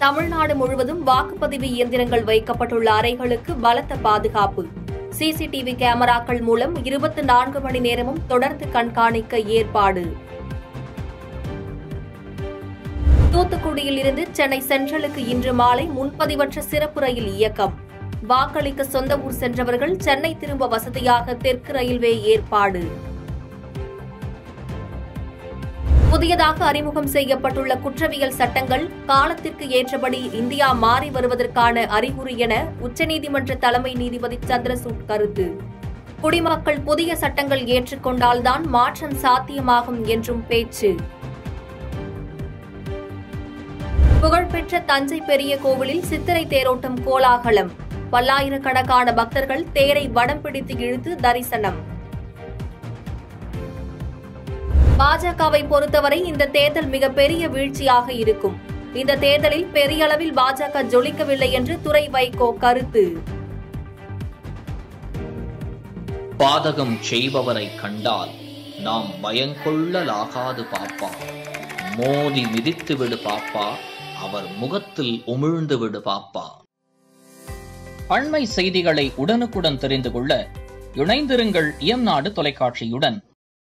தமிழ்நாடு முழுவதும் வாக்குப்பதிவு இயந்திரங்கள் வைக்கப்பட்டுள்ள அறைகளுக்கு பலத்த பாதுகாப்பு சிசிடிவி கேமராக்கள் மூலம் இருபத்தி நான்கு மணி நேரமும் தொடர்ந்து கண்காணிக்க ஏற்பாடு தூத்துக்குடியில் இருந்து சென்னை சென்ட்ரலுக்கு இன்று மாலை முன்பதிவற்ற சிறப்பு ரயில் இயக்கம் வாக்களிக்க சொந்த ஊர் சென்றவர்கள் சென்னை திரும்ப வசதியாக தெற்கு ரயில்வே ஏற்பாடு புதியதாக அறிமுகம் செய்யப்பட்டுள்ள குற்றவியல் சட்டங்கள் காலத்திற்கு ஏற்றபடி இந்தியா மாறி வருவதற்கான அறிகுறி என உச்சநீதிமன்ற தலைமை நீதிபதி சந்திரசூட் கருத்து குடிமக்கள் புதிய சட்டங்கள் ஏற்றுக்கொண்டால்தான் மாற்றம் சாத்தியமாகும் என்றும் பேச்சு புகழ்பெற்ற தஞ்சை பெரிய கோவிலில் சித்திரை தேரோட்டம் கோலாகலம் பல்லாயிரக்கணக்கான பக்தர்கள் தேரை வடம் பிடித்து இழுத்து தரிசனம் பாஜகவை பொறுத்தவரை இந்த தேர்தல் மிகப்பெரிய வீழ்ச்சியாக இருக்கும் இந்த தேர்தலில் பெரிய அளவில் பாஜக ஜொலிக்கவில்லை என்று துரை வைகோ கருத்து பாதகம் செய்பவரை கண்டால் நாம் பயங்கொள்ளலாகாது பாப்பா மோதி மிதித்து விடு பாப்பா அவர் முகத்தில் உமிழ்ந்து விடு பாப்பா அண்மை செய்திகளை உடனுக்குடன் தெரிந்து கொள்ள இணைந்திருங்கள் இயம்நாடு தொலைக்காட்சியுடன்